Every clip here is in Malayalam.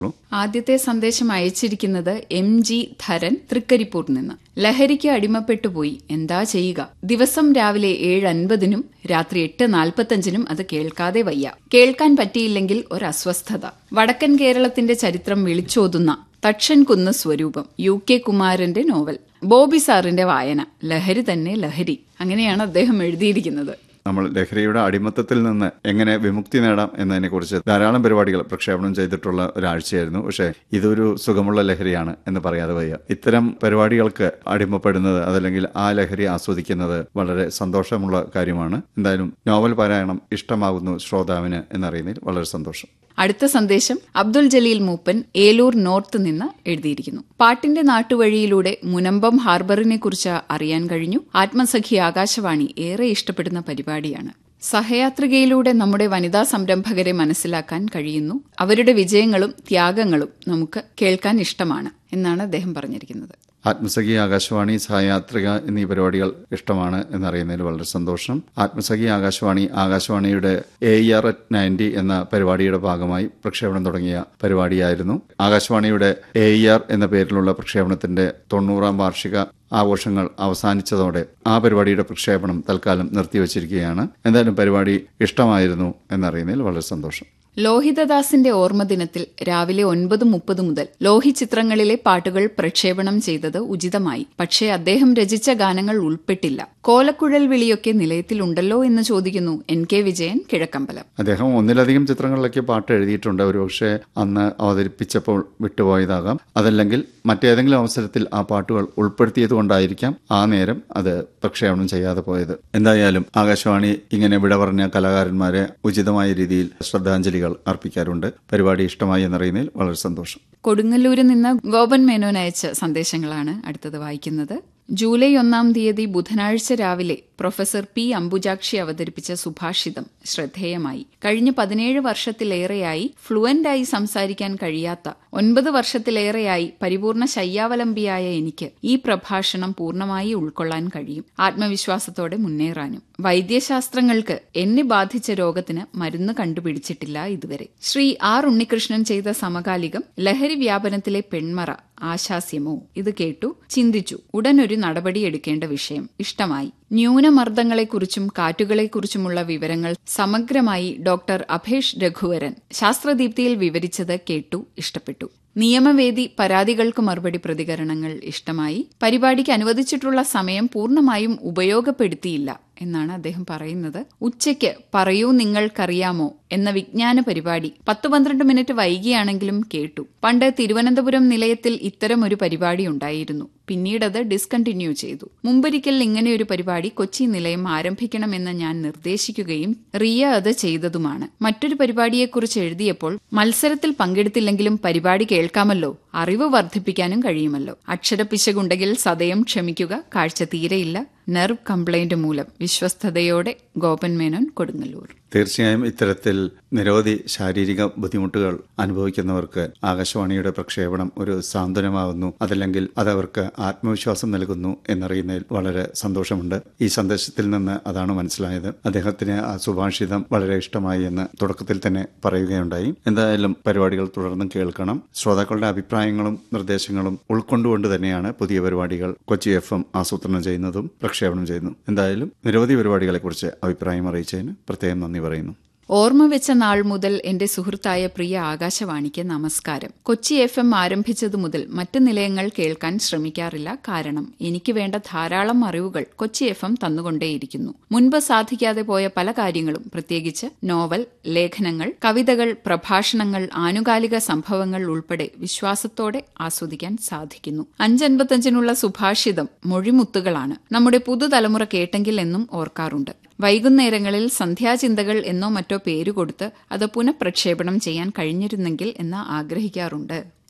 ആദ്യത്തെ സന്ദേശം അയച്ചിരിക്കുന്നത് എം ജി ധരൻ തൃക്കരിപ്പൂർ നിന്ന് ലഹരിക്ക് അടിമപ്പെട്ടുപോയി എന്താ ചെയ്യുക ദിവസം രാവിലെ ഏഴ് അൻപതിനും രാത്രി എട്ട് നാൽപ്പത്തഞ്ചിനും അത് കേൾക്കാതെ വയ്യ കേൾക്കാൻ പറ്റിയില്ലെങ്കിൽ ഒരു അസ്വസ്ഥത വടക്കൻ കേരളത്തിന്റെ ചരിത്രം വിളിച്ചോതുന്ന Thakshankunnu Swaroopam U K കുമാരന്റെ നോവൽ ബോബി സാറിന്റെ വായന ലഹരി തന്നെ ലഹരി അങ്ങനെയാണ് അദ്ദേഹം എഴുതിയിരിക്കുന്നത് നമ്മൾ ലഹരിയുടെ അടിമത്തത്തിൽ നിന്ന് എങ്ങനെ വിമുക്തി നേടാം എന്നതിനെക്കുറിച്ച് ധാരാളം പരിപാടികൾ പ്രക്ഷേപണം ചെയ്തിട്ടുള്ള ഒരാഴ്ചയായിരുന്നു പക്ഷേ ഇതൊരു സുഖമുള്ള ലഹരിയാണ് എന്ന് പറയാതെ വയ്യ ഇത്തരം പരിപാടികൾക്ക് അടിമപ്പെടുന്നത് അതല്ലെങ്കിൽ ആ ലഹരി ആസ്വദിക്കുന്നത് വളരെ സന്തോഷമുള്ള കാര്യമാണ് എന്തായാലും നോവൽ പാരായണം ഇഷ്ടമാകുന്നു ശ്രോതാവിന് എന്നറിയുന്നതിൽ വളരെ സന്തോഷം അടുത്ത സന്ദേശം അബ്ദുൽ ജലീൽ മൂപ്പൻ ഏലൂർ നോർത്ത് നിന്ന് എഴുതിയിരിക്കുന്നു പാട്ടിന്റെ നാട്ടുവഴിയിലൂടെ മുനമ്പം ഹാർബറിനെ കുറിച്ച് അറിയാൻ കഴിഞ്ഞു ആത്മസഖി ആകാശവാണി ഏറെ ഇഷ്ടപ്പെടുന്ന പരിപാടിയാണ് സഹയാത്രികയിലൂടെ നമ്മുടെ വനിതാ സംരംഭകരെ മനസ്സിലാക്കാൻ കഴിയുന്നു അവരുടെ വിജയങ്ങളും ത്യാഗങ്ങളും നമുക്ക് കേൾക്കാൻ ഇഷ്ടമാണ് എന്നാണ് അദ്ദേഹം പറഞ്ഞിരിക്കുന്നത് ആത്മസഖി ആകാശവാണി സഹയാത്രിക എന്നീ പരിപാടികൾ ഇഷ്ടമാണ് എന്നറിയുന്നതിൽ വളരെ സന്തോഷം ആത്മസഖി ആകാശവാണി ആകാശവാണിയുടെ എ ആർ എറ്റ് നയൻറ്റി എന്ന പരിപാടിയുടെ ഭാഗമായി പ്രക്ഷേപണം തുടങ്ങിയ പരിപാടിയായിരുന്നു ആകാശവാണിയുടെ എ ആർ എന്ന പേരിലുള്ള പ്രക്ഷേപണത്തിന്റെ തൊണ്ണൂറാം വാർഷിക ആഘോഷങ്ങൾ അവസാനിച്ചതോടെ ആ പരിപാടിയുടെ പ്രക്ഷേപണം തൽക്കാലം നിർത്തിവച്ചിരിക്കുകയാണ് എന്തായാലും പരിപാടി ഇഷ്ടമായിരുന്നു എന്നറിയുന്നതിൽ വളരെ സന്തോഷം ലോഹിതദാസിന്റെ ഓർമ്മദിനത്തിൽ രാവിലെ ഒൻപത് മുപ്പത് മുതൽ ലോഹി ചിത്രങ്ങളിലെ പാട്ടുകൾ പ്രക്ഷേപണം ചെയ്തത് ഉചിതമായി പക്ഷേ അദ്ദേഹം രചിച്ച ഗാനങ്ങൾ ഉൾപ്പെട്ടില്ല കോലക്കുഴൽ വിളിയൊക്കെ നിലയത്തിലുണ്ടല്ലോ എന്ന് ചോദിക്കുന്നു എൻ കെ വിജയൻ കിഴക്കമ്പലം അദ്ദേഹം ഒന്നിലധികം ചിത്രങ്ങളിലൊക്കെ പാട്ട് എഴുതിയിട്ടുണ്ട് ഒരുപക്ഷെ അന്ന് അവതരിപ്പിച്ചപ്പോൾ വിട്ടുപോയതാകാം അതല്ലെങ്കിൽ മറ്റേതെങ്കിലും അവസരത്തിൽ ആ പാട്ടുകൾ ഉൾപ്പെടുത്തിയത് കൊണ്ടായിരിക്കാം ആ നേരം അത് പ്രക്ഷേപണം ചെയ്യാതെ പോയത് എന്തായാലും ആകാശവാണി ഇങ്ങനെ വിട പറഞ്ഞ കലാകാരന്മാരെ ഉചിതമായ രീതിയിൽ ശ്രദ്ധാഞ്ജലികൾ അർപ്പിക്കാറുണ്ട് പരിപാടി ഇഷ്ടമായി എന്നറിയുന്നതിൽ വളരെ സന്തോഷം കൊടുങ്ങല്ലൂരിൽ നിന്ന് ഗോപൻ മേനോൻ അയച്ച സന്ദേശങ്ങളാണ് അടുത്തത് വായിക്കുന്നത് ജൂലൈ ഒന്നാം തീയതി ബുധനാഴ്ച രാവിലെ പ്രൊഫസർ പി അംബുജാക്ഷി അവതരിപ്പിച്ച സുഭാഷിതം ശ്രദ്ധേയമായി കഴിഞ്ഞ പതിനേഴ് വർഷത്തിലേറെയായി ഫ്ലുവന്റായി സംസാരിക്കാൻ കഴിയാത്ത ഒൻപത് വർഷത്തിലേറെയായി പരിപൂർണ ശയ്യാവലംബിയായ എനിക്ക് ഈ പ്രഭാഷണം പൂർണ്ണമായി ഉൾക്കൊള്ളാൻ കഴിയും ആത്മവിശ്വാസത്തോടെ മുന്നേറാനും വൈദ്യശാസ്ത്രങ്ങൾക്ക് എന്നെ ബാധിച്ച രോഗത്തിന് മരുന്ന് കണ്ടുപിടിച്ചിട്ടില്ല ഇതുവരെ ശ്രീ ആർ ഉണ്ണികൃഷ്ണൻ ചെയ്ത സമകാലികം ലഹരി വ്യാപനത്തിലെ പെൺമറ ആശാസ്യമോ ഇത് കേട്ടു ചിന്തിച്ചു ഉടനൊരു നടപടിയെടുക്കേണ്ട വിഷയം ഇഷ്ടമായി ന്യൂനമർദ്ദങ്ങളെക്കുറിച്ചും കാറ്റുകളെക്കുറിച്ചുമുള്ള വിവരങ്ങൾ സമഗ്രമായി ഡോക്ടർ അഭേഷ് രഘുവരൻ ശാസ്ത്രദീപ്തിയിൽ വിവരിച്ചത് കേട്ടു ഇഷ്ടപ്പെട്ടു നിയമവേദി പരാതികൾക്ക് മറുപടി പ്രതികരണങ്ങൾ ഇഷ്ടമായി പരിപാടിക്ക് അനുവദിച്ചിട്ടുള്ള സമയം പൂർണ്ണമായും ഉപയോഗപ്പെടുത്തിയില്ല എന്നാണ് അദ്ദേഹം പറയുന്നത് ഉച്ചയ്ക്ക് പറയൂ നിങ്ങൾക്കറിയാമോ എന്ന വിജ്ഞാന പരിപാടി പത്ത് പന്ത്രണ്ട് മിനിറ്റ് വൈകിയാണെങ്കിലും കേട്ടു പണ്ട് തിരുവനന്തപുരം നിലയത്തിൽ ഇത്തരം ഒരു പരിപാടി ഉണ്ടായിരുന്നു പിന്നീട് അത് ഡിസ്കണ്ടിന്യൂ ചെയ്തു മുമ്പൊരിക്കൽ ഇങ്ങനെയൊരു പരിപാടി കൊച്ചി നിലയം ആരംഭിക്കണമെന്ന് ഞാൻ നിർദ്ദേശിക്കുകയും റിയ അത് ചെയ്തതുമാണ് മറ്റൊരു പരിപാടിയെക്കുറിച്ച് എഴുതിയപ്പോൾ മത്സരത്തിൽ പങ്കെടുത്തില്ലെങ്കിലും പരിപാടി കേൾക്കാമല്ലോ അറിവ് വർദ്ധിപ്പിക്കാനും കഴിയുമല്ലോ അക്ഷരപ്പിശകുണ്ടെങ്കിൽ സദയം ക്ഷമിക്കുക കാഴ്ച തീരെയില്ല നെർവ് കംപ്ലൈന്റ് മൂലം വിശ്വസ്തയോടെ ഗോപൻ മേനോൻ കൊടുങ്ങല്ലൂർ തീർച്ചയായും ഇത്തരത്തിൽ നിരവധി ശാരീരിക ബുദ്ധിമുട്ടുകൾ അനുഭവിക്കുന്നവർക്ക് ആകാശവാണിയുടെ പ്രക്ഷേപണം ഒരു സാന്ത്വനമാകുന്നു അതല്ലെങ്കിൽ അതവർക്ക് ആത്മവിശ്വാസം നൽകുന്നു എന്നറിയുന്നതിൽ വളരെ സന്തോഷമുണ്ട് ഈ സന്ദേശത്തിൽ നിന്ന് അതാണ് മനസ്സിലായത് അദ്ദേഹത്തിന് ആ സുഭാഷിതം വളരെ ഇഷ്ടമായി എന്ന് തുടക്കത്തിൽ തന്നെ പറയുകയുണ്ടായി എന്തായാലും പരിപാടികൾ തുടർന്നും കേൾക്കണം ശ്രോതാക്കളുടെ അഭിപ്രായങ്ങളും നിർദ്ദേശങ്ങളും ഉൾക്കൊണ്ടുകൊണ്ട് തന്നെയാണ് പുതിയ പരിപാടികൾ കൊച്ചി എഫ് എം ആസൂത്രണം ചെയ്യുന്നതും പ്രക്ഷേപണം ചെയ്യുന്നു എന്തായാലും നിരവധി പരിപാടികളെക്കുറിച്ച് അഭിപ്രായം അറിയിച്ചതിന് പ്രത്യേകം നന്ദി പറയുന്നു ഓർമ്മ വെച്ച നാൾ മുതൽ എന്റെ സുഹൃത്തായ പ്രിയ ആകാശവാണിക്ക് നമസ്കാരം കൊച്ചി എഫ് എം ആരംഭിച്ചതു മുതൽ മറ്റ് നിലയങ്ങൾ കേൾക്കാൻ ശ്രമിക്കാറില്ല കാരണം എനിക്ക് വേണ്ട ധാരാളം അറിവുകൾ കൊച്ചി എഫ് എം തന്നുകൊണ്ടേയിരിക്കുന്നു മുൻപ് സാധിക്കാതെ പോയ പല കാര്യങ്ങളും പ്രത്യേകിച്ച് നോവൽ ലേഖനങ്ങൾ കവിതകൾ പ്രഭാഷണങ്ങൾ ആനുകാലിക സംഭവങ്ങൾ ഉൾപ്പെടെ വിശ്വാസത്തോടെ ആസ്വദിക്കാൻ സാധിക്കുന്നു അഞ്ചൻപത്തഞ്ചിനുള്ള സുഭാഷിതം മൊഴിമുത്തുകളാണ് നമ്മുടെ പുതുതലമുറ കേട്ടെങ്കിൽ എന്നും ഓർക്കാറുണ്ട് വൈകുന്നേരങ്ങളിൽ സന്ധ്യാചിന്തകൾ എന്നോ മറ്റോ പേര് കൊടുത്ത് അത് പുനഃപ്രക്ഷേപണം ചെയ്യാൻ കഴിഞ്ഞിരുന്നെങ്കിൽ എന്ന് ആഗ്രഹിക്കാറുണ്ട്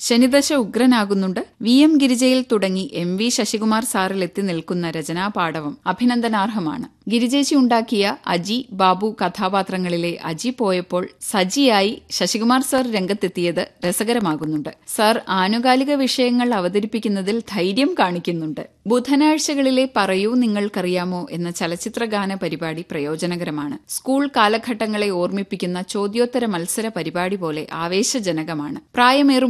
ശനിദശ ഉഗ്രനാകുന്നുണ്ട് വി എം ഗിരിജയിൽ തുടങ്ങി എം വി ശശികുമാർ സാറിൽ എത്തി നിൽക്കുന്ന രചനാപാടവം അഭിനന്ദനാർഹമാണ് ഗിരിജേച്ചി ഉണ്ടാക്കിയ അജി ബാബു കഥാപാത്രങ്ങളിലെ അജി പോയപ്പോൾ സജിയായി ശശികുമാർ സാർ രംഗത്തെത്തിയത് രസകരമാകുന്നുണ്ട് സാർ ആനുകാലിക വിഷയങ്ങൾ അവതരിപ്പിക്കുന്നതിൽ ധൈര്യം കാണിക്കുന്നുണ്ട് ബുധനാഴ്ചകളിലെ പറയൂ നിങ്ങൾക്കറിയാമോ എന്ന ചലച്ചിത്രഗാന പരിപാടി പ്രയോജനകരമാണ് സ്കൂൾ കാലഘട്ടങ്ങളെ ഓർമ്മിപ്പിക്കുന്ന ചോദ്യോത്തര മത്സര പരിപാടി പോലെ ആവേശജനകമാണ് പ്രായമേറും